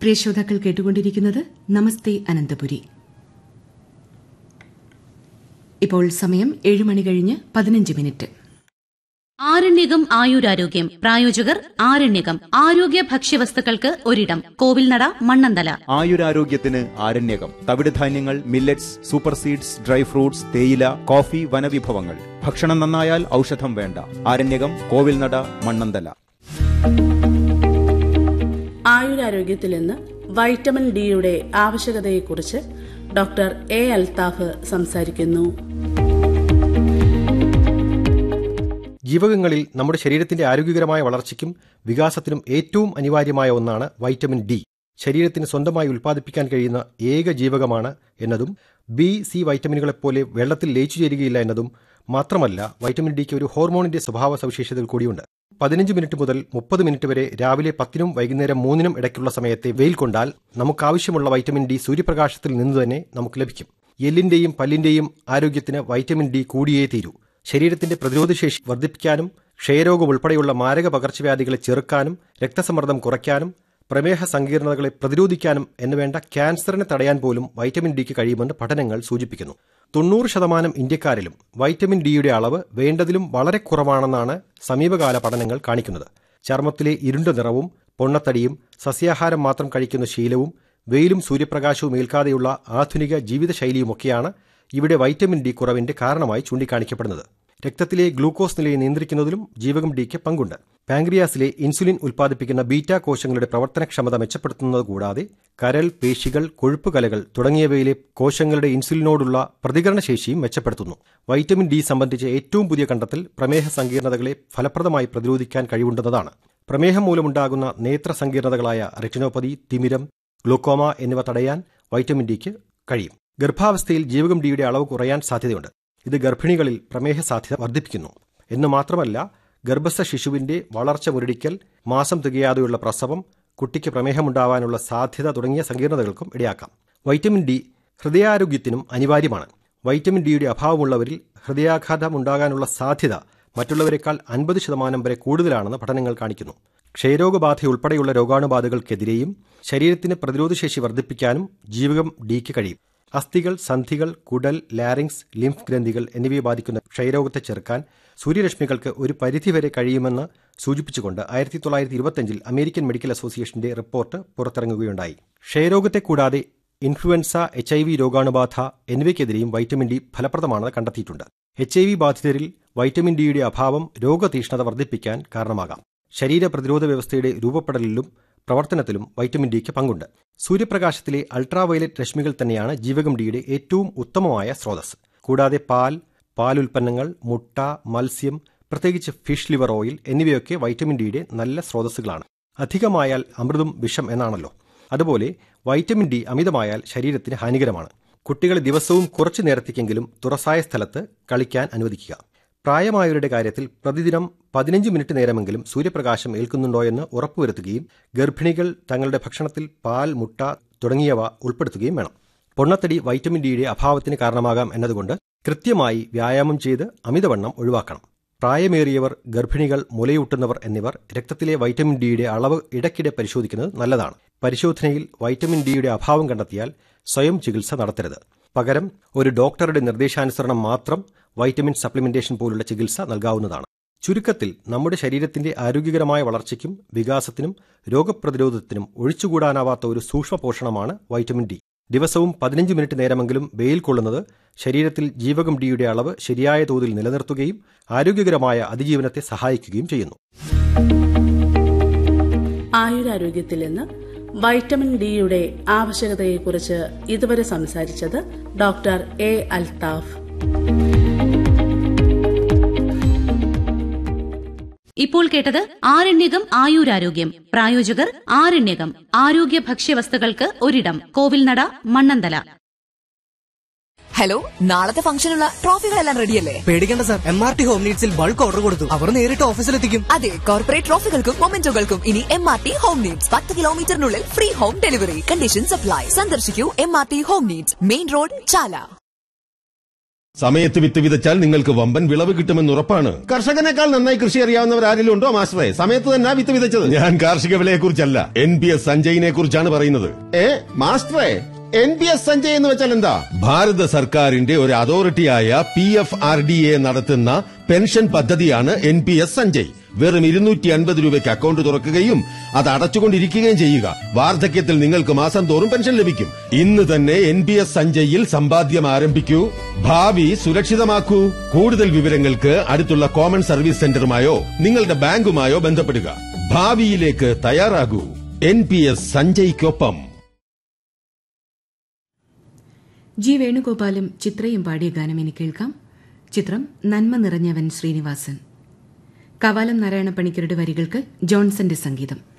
പ്രിയ ശ്രോതാക്കൾ കേട്ടുകൊണ്ടിരിക്കുന്നത് നമസ്തേ അനന്തപുരി ഇപ്പോൾ സമയം ഏഴ് മണി കഴിഞ്ഞ് പതിനഞ്ച് മിനിറ്റ് ആരണ്യകം ആയുരാരോഗ്യം പ്രായോജകർ ആരണ്യകം ആരോഗ്യ ഭക്ഷ്യവസ്തുക്കൾക്ക് ഒരിടം കോവിൽനട മണ്ണന്തല ആയുരാരോഗ്യത്തിന് ആരണ്യകം തവിടുധാന്യങ്ങൾ millets super seeds dry fruits തേയില കോഫി വനവിഭവങ്ങൾ ഭക്ഷണം നന്നായാൽ ഔഷധം വേണ്ട ആരണ്യകം കോവിൽനട മണ്ണന്തല ആയുരാരോഗ്യത്തിൽ ഇന്ന് വൈറ്റമിൻ ഡിയുടെ ആവശ്യകതയെക്കുറിച്ച് ഡോക്ടർ എ അൽത്താഫ് സംസാരിക്കുന്നു ജീവകങ്ങളിൽ നമ്മുടെ ശരീരത്തിന്റെ ആരോഗ്യകരമായ വളർച്ചയ്ക്കും വികാസത്തിനും ഏറ്റവും അനിവാര്യമായ ഒന്നാണ് വൈറ്റമിൻ ഡി ശരീരത്തിന് സ്വന്തമായി ഉൽപ്പാദിപ്പിക്കാൻ കഴിയുന്ന ഏക ജീവകമാണ് എന്നതും ബി സി വൈറ്റമിനുകളെപ്പോലെ വെള്ളത്തിൽ ലയിച്ചു ചേരുകയില്ല എന്നതും മാത്രമല്ല വൈറ്റമിൻ ഡിക്ക് ഒരു ഹോർമോണിന്റെ സ്വഭാവ സവിശേഷതകൾ കൂടിയുണ്ട് പതിനഞ്ച് മിനിറ്റ് മുതൽ മുപ്പത് മിനിറ്റ് വരെ രാവിലെ പത്തിനും വൈകുന്നേരം മൂന്നിനും ഇടയ്ക്കുള്ള സമയത്തെ വെയിൽ കൊണ്ടാൽ നമുക്കാവശ്യമുള്ള വൈറ്റമിൻ ഡി സൂര്യപ്രകാശത്തിൽ നിന്ന് തന്നെ നമുക്ക് ലഭിക്കും എല്ലിന്റെയും പല്ലിന്റെയും ആരോഗ്യത്തിന് വൈറ്റമിൻ ഡി കൂടിയേ തീരൂ ശരീരത്തിന്റെ പ്രതിരോധശേഷി വർദ്ധിപ്പിക്കാനും ക്ഷയരോഗം ഉൾപ്പെടെയുള്ള മാരക പകർച്ചവ്യാധികളെ ചെറുക്കാനും രക്തസമ്മർദ്ദം കുറയ്ക്കാനും പ്രമേഹ സങ്കീർണതകളെ പ്രതിരോധിക്കാനും എന്നുവേണ്ട ക്യാൻസറിനെ തടയാൻ പോലും വൈറ്റമിൻ ഡിക്ക് കഴിയുമെന്ന് പഠനങ്ങൾ സൂചിപ്പിക്കുന്നു തൊണ്ണൂറ് ശതമാനം ഇന്ത്യക്കാരിലും വൈറ്റമിൻ ഡിയുടെ അളവ് വേണ്ടതിലും വളരെ കുറവാണെന്നാണ് സമീപകാല പഠനങ്ങൾ കാണിക്കുന്നത് ചർമ്മത്തിലെ ഇരുണ്ട നിറവും പൊണ്ണത്തടിയും സസ്യാഹാരം മാത്രം കഴിക്കുന്ന ശീലവും വെയിലും സൂര്യപ്രകാശവും ഏൽക്കാതെയുള്ള ആധുനിക ജീവിതശൈലിയുമൊക്കെയാണ് ഇവിടെ വൈറ്റമിൻ ഡി കുറവിന്റെ കാരണമായി ചൂണ്ടിക്കാണിക്കപ്പെടുന്നത് രക്തത്തിലെ ഗ്ലൂക്കോസ് നിലയെ നിയന്ത്രിക്കുന്നതിലും ജീവകം ഡിക്ക് പങ്കുണ്ട് പാങ്ക്രിയാസിലെ ഇൻസുലിൻ ഉൽപ്പാദിപ്പിക്കുന്ന ബീറ്റ കോശങ്ങളുടെ പ്രവർത്തനക്ഷമത മെച്ചപ്പെടുത്തുന്നത് കൂടാതെ കരൾ പേശികൾ കൊഴുപ്പ് കലകൾ തുടങ്ങിയവയിലെ കോശങ്ങളുടെ ഇൻസുലിനോടുള്ള പ്രതികരണശേഷിയും മെച്ചപ്പെടുത്തുന്നു വൈറ്റമിൻ ഡി സംബന്ധിച്ച ഏറ്റവും പുതിയ കണ്ടെത്തൽ പ്രമേഹ സങ്കീർണതകളെ ഫലപ്രദമായി പ്രതിരോധിക്കാൻ കഴിവുണ്ടെന്നതാണ് പ്രമേഹം മൂലമുണ്ടാകുന്ന നേത്ര സങ്കീർണതകളായ റെറ്റിനോപ്പതി തിമിരം ഗ്ലൂക്കോമ എന്നിവ തടയാൻ വൈറ്റമിൻ ഡിക്ക് കഴിയും ഗർഭാവസ്ഥയിൽ ജീവകം ഡിയുടെ അളവ് കുറയാൻ സാധ്യതയുണ്ട് ഇത് ഗർഭിണികളിൽ പ്രമേഹ സാധ്യത വർദ്ധിപ്പിക്കുന്നു എന്ന് മാത്രമല്ല ഗർഭസ്ഥ ശിശുവിന്റെ വളർച്ച മുരടിക്കൽ മാസം തികയാതെയുള്ള പ്രസവം കുട്ടിക്ക് പ്രമേഹമുണ്ടാവാനുള്ള സാധ്യത തുടങ്ങിയ സങ്കീർണതകൾക്കും ഇടയാക്കാം വൈറ്റമിൻ ഡി ഹൃദയാരോഗ്യത്തിനും അനിവാര്യമാണ് വൈറ്റമിൻ ഡിയുടെ അഭാവമുള്ളവരിൽ ഹൃദയാഘാതം ഉണ്ടാകാനുള്ള സാധ്യത മറ്റുള്ളവരെക്കാൾ അൻപത് ശതമാനം വരെ കൂടുതലാണെന്ന് പഠനങ്ങൾ കാണിക്കുന്നു ക്ഷയരോഗബാധയുൾപ്പെടെയുള്ള രോഗാണുബാധകൾക്കെതിരെയും ശരീരത്തിന് പ്രതിരോധശേഷി വർദ്ധിപ്പിക്കാനും ജീവകം ഡിക്ക് കഴിയും അസ്ഥികൾ സന്ധികൾ കുടൽ ലാരിങ്സ് ലിംഫ് ഗ്രന്ഥികൾ എന്നിവയെ ബാധിക്കുന്ന ക്ഷയരോഗത്തെ ചെറുക്കാൻ സൂര്യരശ്മികൾക്ക് ഒരു പരിധിവരെ കഴിയുമെന്ന് സൂചിപ്പിച്ചുകൊണ്ട് ആയിരത്തി തൊള്ളായിരത്തി ഇരുപത്തിയഞ്ചിൽ അമേരിക്കൻ മെഡിക്കൽ അസോസിയേഷന്റെ റിപ്പോർട്ട് പുറത്തിറങ്ങുകയുണ്ടായി ക്ഷയരോഗത്തെ കൂടാതെ ഇൻഫ്ലുവൻസ എച്ച് ഐ വി രോഗാണുബാധ എന്നിവയ്ക്കെതിരെയും വൈറ്റമിൻ ഡി ഫലപ്രദമാണെന്ന് കണ്ടെത്തിയിട്ടുണ്ട് എച്ച് ഐ വി ബാധിതരിൽ വൈറ്റമിൻ ഡിയുടെ അഭാവം രോഗതീഷ്ണത വർദ്ധിപ്പിക്കാൻ കാരണമാകാം ശരീര പ്രതിരോധ വ്യവസ്ഥയുടെ രൂപപ്പെടലിലും പ്രവർത്തനത്തിലും വൈറ്റമിൻ ഡിക്ക് പങ്കുണ്ട് സൂര്യപ്രകാശത്തിലെ അൾട്രാവയലറ്റ് രശ്മികൾ തന്നെയാണ് ജീവകം ഡിയുടെ ഏറ്റവും ഉത്തമമായ സ്രോതസ് കൂടാതെ പാൽ പാലുൽപ്പന്നങ്ങൾ മുട്ട മത്സ്യം പ്രത്യേകിച്ച് ഫിഷ് ലിവർ ഓയിൽ എന്നിവയൊക്കെ വൈറ്റമിൻ ഡിയുടെ നല്ല സ്രോതസ്സുകളാണ് അധികമായാൽ അമൃതും വിഷം എന്നാണല്ലോ അതുപോലെ വൈറ്റമിൻ ഡി അമിതമായാൽ ശരീരത്തിന് ഹാനികരമാണ് കുട്ടികളെ ദിവസവും കുറച്ചു നേരത്തേക്കെങ്കിലും തുറസായ സ്ഥലത്ത് കളിക്കാൻ അനുവദിക്കുക പ്രായമായവരുടെ കാര്യത്തിൽ പ്രതിദിനം പതിനഞ്ച് മിനിറ്റ് നേരമെങ്കിലും സൂര്യപ്രകാശം ഏൽക്കുന്നുണ്ടോയെന്ന് ഉറപ്പുവരുത്തുകയും ഗർഭിണികൾ തങ്ങളുടെ ഭക്ഷണത്തിൽ പാൽ മുട്ട തുടങ്ങിയവ ഉൾപ്പെടുത്തുകയും വേണം പൊണ്ണത്തടി വൈറ്റമിൻ ഡിയുടെ അഭാവത്തിന് കാരണമാകാം എന്നതുകൊണ്ട് കൃത്യമായി വ്യായാമം ചെയ്ത് അമിതവണ്ണം ഒഴിവാക്കണം പ്രായമേറിയവർ ഗർഭിണികൾ മുലയൂട്ടുന്നവർ എന്നിവർ രക്തത്തിലെ വൈറ്റമിൻ ഡിയുടെ അളവ് ഇടയ്ക്കിടെ പരിശോധിക്കുന്നത് നല്ലതാണ് പരിശോധനയിൽ വൈറ്റമിൻ ഡിയുടെ അഭാവം കണ്ടെത്തിയാൽ സ്വയം ചികിത്സ നടത്തരുത് പകരം ഒരു ഡോക്ടറുടെ നിർദ്ദേശാനുസരണം മാത്രം വൈറ്റമിൻ സപ്ലിമെന്റേഷൻ പോലുള്ള ചികിത്സ നൽകാവുന്നതാണ് ചുരുക്കത്തിൽ നമ്മുടെ ശരീരത്തിന്റെ ആരോഗ്യകരമായ വളർച്ചയ്ക്കും വികാസത്തിനും രോഗപ്രതിരോധത്തിനും ഒഴിച്ചുകൂടാനാവാത്ത ഒരു സൂക്ഷ്മ പോഷണമാണ് വൈറ്റമിൻ ഡി ദിവസവും പതിനഞ്ച് മിനിറ്റ് നേരമെങ്കിലും വെയിൽ കൊള്ളുന്നത് ശരീരത്തിൽ ജീവകം ഡിയുടെ അളവ് ശരിയായ തോതിൽ നിലനിർത്തുകയും ആരോഗ്യകരമായ അതിജീവനത്തെ സഹായിക്കുകയും ചെയ്യുന്നു ആയുരാരോഗ്യത്തിൽ ഇന്ന് വൈറ്റമിൻ ഡിയുടെ ആവശ്യകതയെക്കുറിച്ച് ഇതുവരെ സംസാരിച്ചത് ഡോക്ടർ എ അൽത്താഫ് ഇപ്പോൾ കേട്ടത് ആരണ്യകം ആയുരാരോഗ്യം പ്രായോജകർ ആരണ്യകം ആരോഗ്യ ഭക്ഷ്യവസ്തുക്കൾക്ക് ഒരിടം കോവിൽനട മണ്ണന്തല ഹലോ നാളത്തെ ഫംഗ്ഷനുള്ള ട്രോഫികളെല്ലാം റെഡിയല്ലേ പേടിക്കേണ്ട sir M R T home നീഡ്സിൽ ബൾക്ക് ഓർഡർ കൊടുത്തു അവർ നേരിട്ട് ഓഫീസിലെത്തിക്കും അതെ കോർപ്പറേറ്റ് ട്രോഫികൾക്കും മൊമെന്റോകൾക്കും ഇനി M R T home needs പത്ത് കിലോമീറ്ററിനുള്ളിൽ free home delivery condition supply സന്ദർശിക്കൂ M R T home needs main road Chala സമയത്ത് വിത്ത് വിതച്ചാൽ നിങ്ങൾക്ക് വമ്പൻ വിളവ് കിട്ടുമെന്ന് ഉറപ്പാണ് കർഷകനേക്കാൾ നന്നായി കൃഷി അറിയാവുന്നവർ ആരെങ്കിലും ഉണ്ടോ മാസ്റ്ററെ സമയത്ത് തന്നെ വിത്ത് വിതച്ചത് ഞാൻ കാർഷിക വിലയെ കുറിച്ചല്ല എൻ പി എസ് സഞ്ജയിനെ കുറിച്ചാണ് പറയുന്നത് ഏ മാസ്റ്ററെ എൻ പി എസ് സഞ്ജയ് എന്ന് വെച്ചാൽ എന്താ ഭാരത സർക്കാരിന്റെ ഒരു അതോറിറ്റിയായ P F R D A നടത്തുന്ന പെൻഷൻ പദ്ധതിയാണ് എൻ പി എസ് സഞ്ജയ് വെറും ഇരുന്നൂറ്റി അൻപത് രൂപയ്ക്ക് അക്കൗണ്ട് തുറക്കുകയും അത് അടച്ചുകൊണ്ടിരിക്കുകയും ചെയ്യുക വാർദ്ധക്യത്തിൽ നിങ്ങൾക്ക് മാസം തോറും പെൻഷൻ ലഭിക്കും ഇന്ന് തന്നെ എൻ പി എസ് സഞ്ജയിൽ സമ്പാദ്യം ആരംഭിക്കൂ ഭാവി സുരക്ഷിതമാക്കൂ കൂടുതൽ വിവരങ്ങൾക്ക് അടുത്തുള്ള കോമൺ സർവീസ് സെന്ററുമായോ നിങ്ങളുടെ ബാങ്കുമായോ ബന്ധപ്പെടുക ഭാവിയിലേക്ക് തയ്യാറാകൂ എൻ പി എസ് സഞ്ജയ്ക്കൊപ്പം ജി വേണുഗോപാലും ചിത്രയും പാടിയ ഗാനം ഇനി കേൾക്കാം ചിത്രം നന്മ നിറഞ്ഞവൻ ശ്രീനിവാസൻ കവാലം നാരായണ പണിക്കരുടെ വരികൾക്ക് ജോൺസന്റെ സംഗീതം